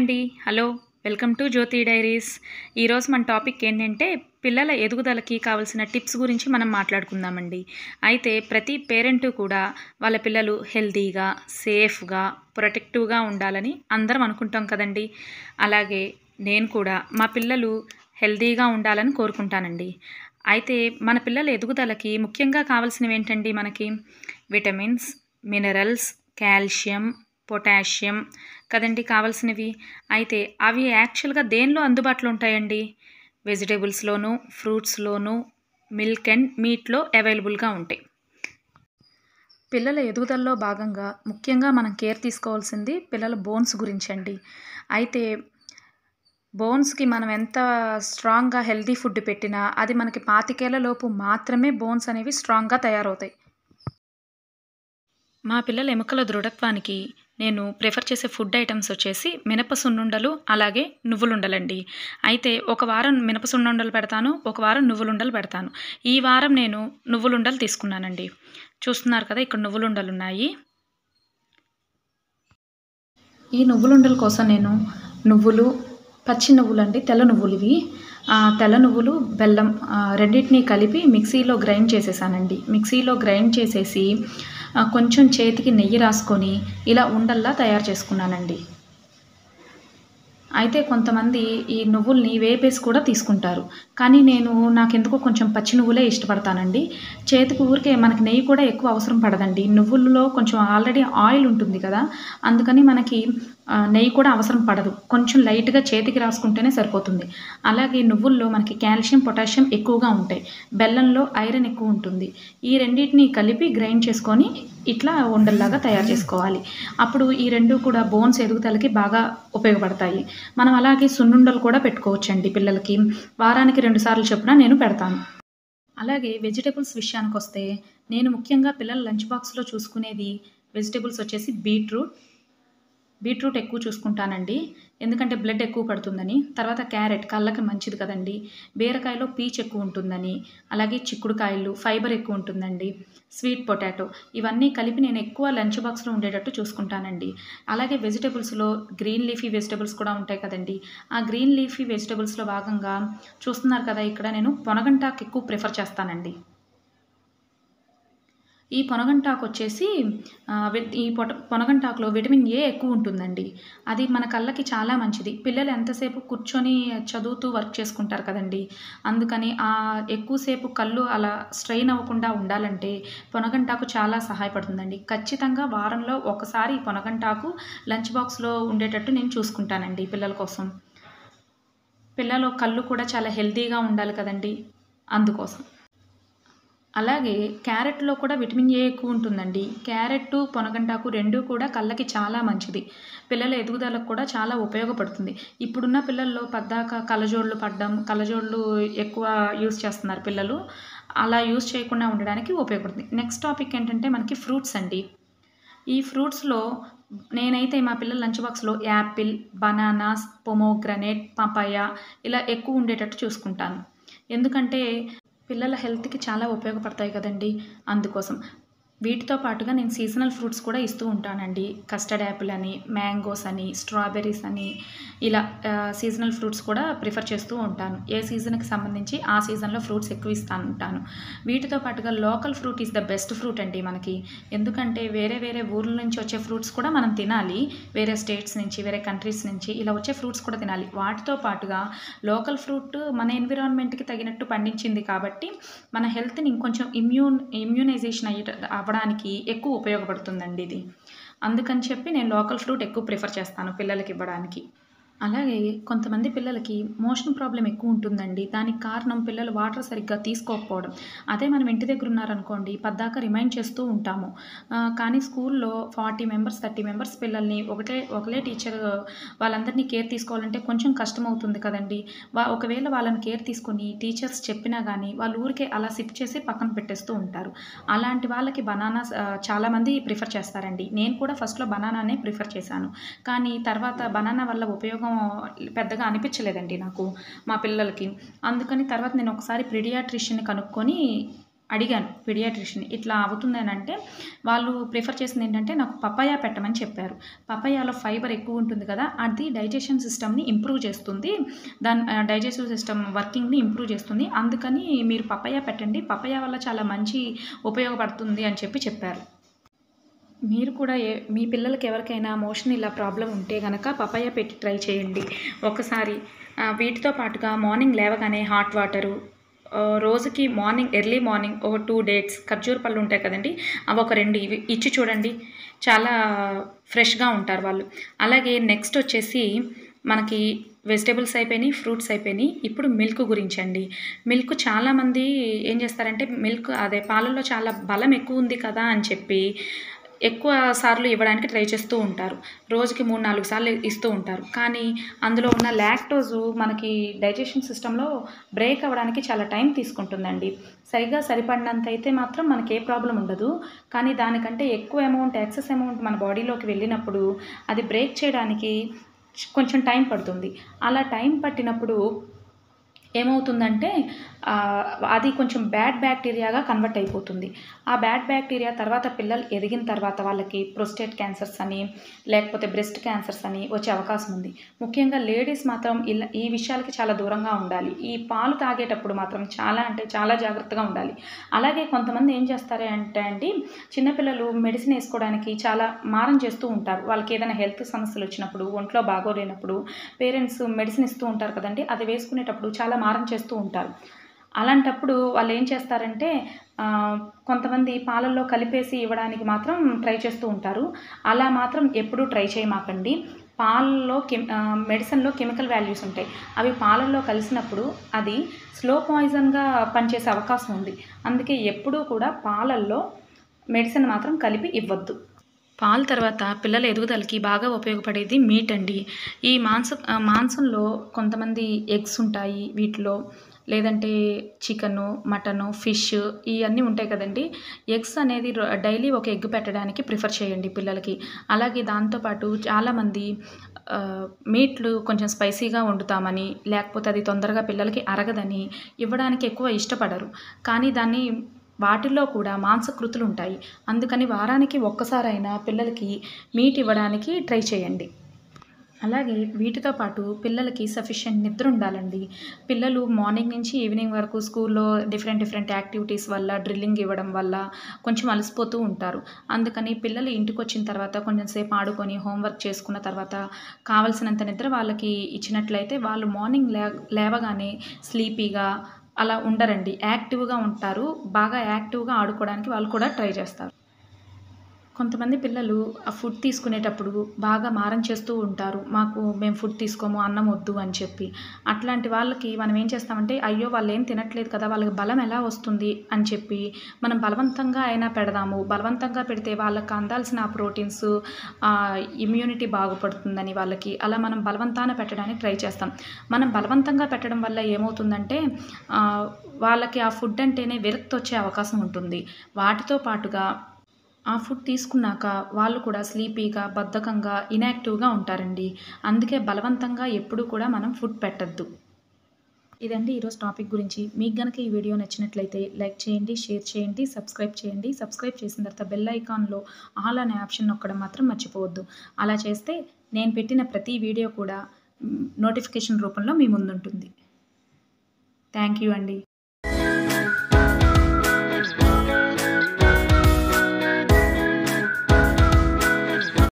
అండి hello welcome to Jyothi diaries ఈరోజు మన టాపిక్ ఏంటంటే పిల్లల ఎదుగుదలకి కావాల్సిన టిప్స్ గురించి మనం మాట్లాడుకుందామండి అయితే ప్రతి పేరెంట్ కూడా వాళ్ళ పిల్లలు హెల్తీగా సేఫ్గా ప్రొటెక్టివ్గా ఉండాలని అందరం అనుకుంటాం కదండి అలాగే నేను కూడా మా పిల్లలు హెల్తీగా ఉండాలని కోరుకుంటానండి అయితే మన పిల్లల ఎదుగుదలకి ముఖ్యంగా కావాల్సినవి ఏంటండి మనకి విటమిన్స్ మినరల్స్ కాల్షియం పొటాషియం కదండి కావాల్సినవి అయితే అవి యాక్చువల్గా దేనిలో అందుబాటులో ఉంటాయండి వెజిటేబుల్స్లోను ఫ్రూట్స్లోను మిల్క్ అండ్ మీట్లో అవైలబుల్గా ఉంటాయి పిల్లల ఎదుగుదలలో భాగంగా ముఖ్యంగా మనం కేర్ తీసుకోవాల్సింది పిల్లల బోన్స్ గురించి అండి అయితే బోన్స్కి మనం ఎంత స్ట్రాంగ్గా హెల్తీ ఫుడ్ పెట్టినా అది మనకి పాతికేళ్ల లోపు మాత్రమే బోన్స్ అనేవి స్ట్రాంగ్గా తయారవుతాయి మా పిల్లల ఎముకల దృఢత్వానికి నేను ప్రిఫర్ చేసే ఫుడ్ ఐటమ్స్ వచ్చేసి మినప సున్నుండలు అలాగే నువ్వులుండలండి అయితే ఒక వారం మినప సున్నుండలు పెడతాను ఒక వారం నువ్వులుండలు పెడతాను ఈ వారం నేను నువ్వులుండలు తీసుకున్నానండి చూస్తున్నారు కదా ఇక్కడ నువ్వులుండలు ఉన్నాయి ఈ నువ్వులుండల కోసం నేను నువ్వులు పచ్చి నువ్వులు అండి తెల్ల నువ్వులు ఇవి ఆ, తెల్ల నువ్వులు బెల్లం ఆ, రెండింటినీ కలిపి మిక్సీలో గ్రైండ్ చేసేసానండి మిక్సీలో గ్రైండ్ చేసేసి ఆ, కొంచెం చేతికి నెయ్యి రాసుకొని ఇలా ఉండల్లా తయారు చేసుకున్నానండి అయితే కొంతమంది ఈ నువ్వుల్ని వేపేసి కూడా తీసుకుంటారు కానీ నేను నాకెందుకో కొంచెం పచ్చి నువ్వులే ఇష్టపడతానండి చేతికి ఊరికే మనకి నెయ్యి కూడా ఎక్కువ అవసరం పడదండి నువ్వుల్లో కొంచెం ఆల్రెడీ ఆయిల్ ఉంటుంది కదా అందుకని మనకి ఆ, నెయ్యి కూడా అవసరం పడదు కొంచెం లైట్గా చేతికి రాసుకుంటేనే సరిపోతుంది అలాగే నువ్వుల్లో మనకి కాల్షియం పొటాషియం ఎక్కువగా ఉంటాయి బెల్లంలో ఐరన్ ఎక్కువ ఉంటుంది ఈ రెండింటిని కలిపి గ్రైండ్ చేసుకొని ఇట్లా ఉండల్లాగా తయారు చేసుకోవాలి అప్పుడు ఈ రెండు కూడా బోన్స్ ఎదుగుదలకి బాగా ఉపయోగపడతాయి మనం అలాగే సున్నుండలు కూడా పెట్టుకోవచ్చండి పిల్లలకి వారానికి రెండు సార్లు చొప్పున నేను పెడతాను అలాగే వెజిటేబుల్స్ విషయానికి వస్తే నేను ముఖ్యంగా పిల్లల లంచ్ బాక్స్లో చూసుకునేది వెజిటేబుల్స్ వచ్చేసి బీట్రూట్ బీట్రూట్ ఎక్కువ చూసుకుంటానండి ఎందుకంటే బ్లడ్ ఎక్కువ పడుతుందని తర్వాత క్యారెట్ కళ్ళకి మంచిది కదండి బీరకాయలో పీచ్ ఎక్కువ ఉంటుందని అలాగే చిక్కుడుకాయలు ఫైబర్ ఎక్కువ ఉంటుందండి స్వీట్ పొటాటో ఇవన్నీ కలిపి నేను ఎక్కువ లంచ్ బాక్స్లో ఉండేటట్టు చూసుకుంటానండి అలాగే వెజిటేబుల్స్లో గ్రీన్ లీఫీ వెజిటేబుల్స్ కూడా ఉంటాయి కదండి ఆ గ్రీన్ లీఫీ వెజిటేబుల్స్లో భాగంగా చూస్తున్నారు కదా ఇక్కడ నేను పొనగంటాకు ఎక్కువ ప్రిఫర్ చేస్తానండి ఈ పొనగంటాకు వచ్చేసి ఆ, వి- ఈ పొట పొనగంటాకులో విటమిన్ ఏ ఎక్కువ ఉంటుందండి అది మన కళ్ళకి చాలా మంచిది పిల్లలు ఎంతసేపు కూర్చొని చదువుతూ వర్క్ చేసుకుంటారు కదండి అందుకని ఆ ఎక్కువసేపు కళ్ళు అలా స్ట్రెయిన్ అవ్వకుండా ఉండాలంటే పొనగంటాకు చాలా సహాయపడుతుందండి ఖచ్చితంగా వారంలో ఒకసారి ఈ పొనగంటాకు లంచ్ బాక్స్లో ఉండేటట్టు నేను చూసుకుంటానండి పిల్లల కోసం పిల్లల కళ్ళు కూడా చాలా హెల్తీగా ఉండాలి కదండి అందుకోసం అలాగే క్యారెట్లో కూడా విటమిన్ ఏ ఎక్కువ ఉంటుందండి క్యారెట్ పొనగంటాకు రెండు కూడా కళ్ళకి చాలా మంచిది పిల్లల ఎదుగుదలకు కూడా చాలా ఉపయోగపడుతుంది ఇప్పుడున్న పిల్లల్లో పద్దాక కళ్ళజోళ్ళు పడ్డం కళ్ళజోళ్ళు ఎక్కువ యూస్ చేస్తున్నారు పిల్లలు అలా యూస్ చేయకుండా ఉండడానికి ఉపయోగపడుతుంది నెక్స్ట్ టాపిక్ ఏంటంటే మనకి ఫ్రూట్స్ అండి ఈ ఫ్రూట్స్లో నేనైతే మా పిల్లల లంచ్ బాక్స్లో యాపిల్ బనానాస్ పొమోగ్రనేట్ పపాయ ఇలా ఎక్కువ ఉండేటట్టు చూసుకుంటాను ఎందుకంటే పిల్లల హెల్త్కి చాలా ఉపయోగపడతాయి కదండి అందుకోసం వీటితో పాటుగా నేను సీజనల్ ఫ్రూట్స్ కూడా ఇస్తూ ఉంటానండి కస్టర్డ్ యాపిల్ అని మ్యాంగోస్ అని స్ట్రాబెర్రీస్ అని ఇలా సీజనల్ ఫ్రూట్స్ కూడా ప్రిఫర్ చేస్తూ ఉంటాను ఏ సీజన్కి సంబంధించి ఆ సీజన్లో ఫ్రూట్స్ ఎక్కువ ఇస్తాను ఉంటాను వీటితో పాటుగా local fruit is the best fruit అండి మనకి ఎందుకంటే వేరే వేరే ఊర్ల నుంచి వచ్చే ఫ్రూట్స్ కూడా మనం తినాలి వేరే స్టేట్స్ నుంచి వేరే కంట్రీస్ నుంచి ఇలా వచ్చే ఫ్రూట్స్ కూడా తినాలి వాటితో పాటుగా లోకల్ ఫ్రూట్ మన ఎన్విరాన్మెంట్కి తగినట్టు పండించింది కాబట్టి మన హెల్త్ని ఇంకొంచెం ఇమ్యూన్ ఇమ్యూనైజేషన్ అయ్యే అవ్వడానికి ఎక్కువ ఉపయోగపడుతుందండి ఇది అందుకని చెప్పి నేను లోకల్ ఫ్రూట్ ఎక్కువ ప్రిఫర్ చేస్తాను పిల్లలకి ఇవ్వడానికి అలాగే కొంతమంది పిల్లలకి మోషన్ ప్రాబ్లం ఎక్కువ ఉంటుందండి దానికి కారణం పిల్లలు వాటర్ సరిగ్గా తీసుకోకపోవడం అదే మనం ఇంటి దగ్గర ఉన్నారనుకోండి పద్దాక రిమైండ్ చేస్తూ ఉంటాము ఆ, కానీ స్కూల్లో ఫార్టీ మెంబర్స్ థర్టీ మెంబర్స్ పిల్లల్ని ఒకటే ఒకలే టీచర్ వాళ్ళందరినీ కేర్ తీసుకోవాలంటే కొంచెం కష్టం అవుతుంది కదండి వా ఒకవేళ వాళ్ళని కేర్ తీసుకొని టీచర్స్ చెప్పినా కానీ వాళ్ళు ఊరికే అలా సిప్ చేసి పక్కన పెట్టేస్తూ ఉంటారు అలాంటి వాళ్ళకి బనానా చాలామంది ప్రిఫర్ చేస్తారండి నేను కూడా ఫస్ట్లో బనానానే ప్రిఫర్ చేశాను కానీ తర్వాత బనానా వల్ల ఉపయోగం పెద్దగా అనిపించలేదండి నాకు మా పిల్లలకి అందుకని తర్వాత నేను ఒకసారి ప్రిడియాట్రిషియన్ కనుక్కొని అడిగాను పీడియాట్రిషియన్ ఇట్లా అవుతుందని అంటే వాళ్ళు ప్రిఫర్ చేసింది ఏంటంటే నాకు పపాయ పెట్టమని చెప్పారు పపాయాలో ఫైబర్ ఎక్కువ ఉంటుంది కదా అది డైజెషన్ సిస్టమ్ని ఇంప్రూవ్ చేస్తుంది దాని డైజెస్టివ్ సిస్టమ్ వర్కింగ్ని ఇంప్రూవ్ చేస్తుంది అందుకని మీరు పపాయ పెట్టండి పపాయ వల్ల చాలా మంచి ఉపయోగపడుతుంది అని చెప్పి చెప్పారు మీరు కూడా ఏ మీ పిల్లలకి ఎవరికైనా మోషన్ ఇలా ప్రాబ్లం ఉంటే కనుక పపాయ పెట్టి ట్రై చేయండి ఒకసారి ఆ, వీటితో పాటుగా మార్నింగ్ లేవగానే హాట్ వాటరు ఆ, రోజుకి మార్నింగ్ ఎర్లీ మార్నింగ్ ఒక టూ డేట్స్ ఖర్జూర పళ్ళు ఉంటాయి కదండి అవి ఒక రెండు ఇవి ఇచ్చి చూడండి చాలా ఫ్రెష్గా ఉంటారు వాళ్ళు అలాగే నెక్స్ట్ వచ్చేసి మనకి వెజిటేబుల్స్ అయిపోయినాయి ఫ్రూట్స్ అయిపోయినాయి ఇప్పుడు మిల్క్ గురించి అండి మిల్క్ చాలామంది ఏం చేస్తారంటే మిల్క్ అదే పాలల్లో చాలా బలం ఎక్కువ ఉంది కదా అని చెప్పి ఎక్కువ సార్లు ఇవ్వడానికి ట్రై చేస్తూ ఉంటారు రోజుకి మూడు నాలుగు సార్లు ఇస్తూ ఉంటారు కానీ అందులో ఉన్న లాక్టోజు మనకి డైజెషన్ సిస్టంలో బ్రేక్ అవ్వడానికి చాలా టైం తీసుకుంటుందండి సరిగా సరిపడినంత అయితే మాత్రం మనకి ఏ ప్రాబ్లం ఉండదు కానీ దానికంటే ఎక్కువ అమౌంట్ ఎక్సెస్ అమౌంట్ మన బాడీలోకి వెళ్ళినప్పుడు అది బ్రేక్ చేయడానికి కొంచెం టైం పడుతుంది అలా టైం పట్టినప్పుడు ఏమవుతుందంటే ఆ, అది కొంచెం బ్యాడ్ బ్యాక్టీరియాగా కన్వర్ట్ అయిపోతుంది ఆ బ్యాడ్ బ్యాక్టీరియా తర్వాత పిల్లలు ఎదిగిన తర్వాత వాళ్ళకి ప్రొస్టేట్ క్యాన్సర్స్ అని లేకపోతే బ్రెస్ట్ క్యాన్సర్స్ అని వచ్చే అవకాశం ఉంది ముఖ్యంగా లేడీస్ మాత్రం ఇలా ఈ విషయాలకి చాలా దూరంగా ఉండాలి ఈ పాలు తాగేటప్పుడు మాత్రం చాలా అంటే చాలా జాగ్రత్తగా ఉండాలి అలాగే కొంతమంది ఏం చేస్తారు అంటే అండి చిన్నపిల్లలు మెడిసిన్ వేసుకోవడానికి చాలా మారం చేస్తూ ఉంటారు వాళ్ళకి ఏదైనా హెల్త్ సమస్యలు వచ్చినప్పుడు ఒంట్లో బాగోలేనప్పుడు పేరెంట్స్ మెడిసిన్ ఇస్తూ ఉంటారు కదండి అది వేసుకునేటప్పుడు చాలా మారం చేస్తూ ఉంటారు అలాంటప్పుడు వాళ్ళు ఏం చేస్తారంటే ఆ, కొంతమంది పాలల్లో కలిపేసి ఇవ్వడానికి మాత్రం ట్రై చేస్తూ ఉంటారు అలా మాత్రం ఎప్పుడూ ట్రై చేయమాకండి పాలలో కెమ్ ఆ, మెడిసిన్లో కెమికల్ వాల్యూస్ ఉంటాయి అవి పాలల్లో కలిసినప్పుడు అది స్లో పాయిజన్గా పనిచేసే అవకాశం ఉంది అందుకే ఎప్పుడూ కూడా పాలల్లో మెడిసిన్ మాత్రం కలిపి ఇవ్వద్దు పాలు తర్వాత పిల్లల ఎదుగుదలకి బాగా ఉపయోగపడేది మీట్ అండి ఈ మాంస ఆ, మాంసంలో కొంతమంది ఎగ్స్ ఉంటాయి వీటిలో లేదంటే చికెను మటను ఫిష్ ఇవన్నీ ఉంటాయి కదండి ఎగ్స్ అనేది రో- డైలీ ఒక ఎగ్ పెట్టడానికి ప్రిఫర్ చేయండి పిల్లలకి అలాగే దాంతోపాటు చాలామంది ఆ, మీట్లు కొంచెం స్పైసీగా వండుతామని లేకపోతే అది తొందరగా పిల్లలకి అరగదని ఇవ్వడానికి ఎక్కువ ఇష్టపడరు కానీ దాన్ని వాటిల్లో కూడా మాంసకృతులు ఉంటాయి అందుకని వారానికి ఒక్కసారైనా పిల్లలకి మీట్ ఇవ్వడానికి ట్రై చేయండి అలాగే వీటితో పాటు పిల్లలకి సఫిషియెంట్ నిద్ర ఉండాలండి పిల్లలు మార్నింగ్ నుంచి ఈవినింగ్ వరకు స్కూల్లో డిఫరెంట్ డిఫరెంట్ యాక్టివిటీస్ వల్ల డ్రిల్లింగ్ ఇవ్వడం వల్ల కొంచెం అలసిపోతూ ఉంటారు అందుకని పిల్లలు ఇంటికి వచ్చిన తర్వాత కొంచెం సేపు ఆడుకొని హోంవర్క్ చేసుకున్న తర్వాత కావలసినంత నిద్ర వాళ్ళకి ఇచ్చినట్లయితే వాళ్ళు మార్నింగ్ లే లేవగానే స్లీపీగా అలా ఉండరండి యాక్టివ్గా ఉంటారు బాగా యాక్టివ్గా ఆడుకోవడానికి వాళ్ళు కూడా ట్రై చేస్తారు కొంతమంది పిల్లలు ఆ ఫుడ్ తీసుకునేటప్పుడు బాగా మారం చేస్తూ ఉంటారు మాకు మేము ఫుడ్ తీసుకోము అన్నం వద్దు అని చెప్పి అట్లాంటి వాళ్ళకి మనం ఏం చేస్తామంటే అయ్యో వాళ్ళు ఏం తినట్లేదు కదా వాళ్ళకి బలం ఎలా వస్తుంది అని చెప్పి మనం బలవంతంగా అయినా పెడదాము బలవంతంగా పెడితే వాళ్ళకి అందాల్సిన ఆ ప్రోటీన్స్ ఇమ్యూనిటీ బాగుపడుతుందని వాళ్ళకి అలా మనం బలవంతాన పెట్టడానికి ట్రై చేస్తాం మనం బలవంతంగా పెట్టడం వల్ల ఏమవుతుందంటే ఆ, వాళ్ళకి ఆ ఫుడ్ అంటేనే విరక్తి వచ్చే అవకాశం ఉంటుంది వాటితో పాటుగా ఆ ఫుడ్ తీసుకున్నాక వాళ్ళు కూడా స్లీపీగా బద్ధకంగా ఇనాక్టివ్గా ఉంటారండి అందుకే బలవంతంగా ఎప్పుడూ కూడా మనం ఫుడ్ పెట్టద్దు ఇదండి ఈరోజు టాపిక్ గురించి మీకు గనక ఈ వీడియో నచ్చినట్లయితే లైక్ చేయండి షేర్ చేయండి సబ్స్క్రైబ్ చేయండి సబ్స్క్రైబ్ చేసిన తర్వాత బెల్ ఐకాన్లో ఆల్ అనే ఆప్షన్ నొక్కడం మాత్రం మర్చిపోవద్దు అలా చేస్తే నేను పెట్టిన ప్రతి వీడియో కూడా నోటిఫికేషన్ రూపంలో మీ ముందుంటుంది థ్యాంక్ యూ అండి